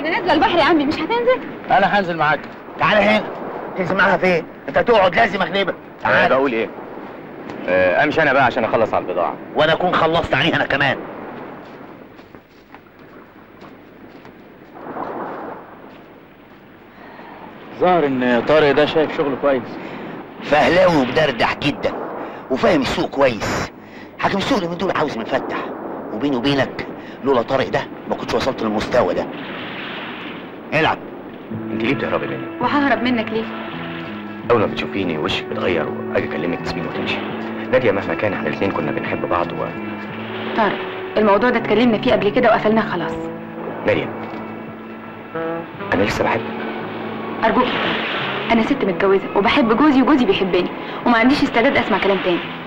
انا نازله البحر يا عمي مش هتنزل انا هنزل معاك تعالى هنا تنزل معاها فين انت تقعد لازم اغلبك انا تعالى بقول ايه آه، امشي انا بقى عشان اخلص على البضاعه وانا اكون خلصت عليها انا كمان ظاهر ان طارق ده شايف شغله كويس فهلاوي وبدردح جدا وفاهم السوق كويس حاكم السوق اللي من دول عاوز مفتح وبيني وبينك لولا طارق ده ما كنتش وصلت للمستوى ده العب انت ليه بتهربي مني وههرب منك ليه اول ما بتشوفيني وشك بيتغير واجي اكلمك تسيبيني وتمشي ناديه مهما كان احنا الاثنين كنا بنحب بعض و طارق الموضوع ده اتكلمنا فيه قبل كده وقفلناه خلاص مريم انا لسه بحبك ارجوك يا طارق انا ست متجوزه وبحب جوزي وجوزي بيحبني وما عنديش استعداد اسمع كلام تاني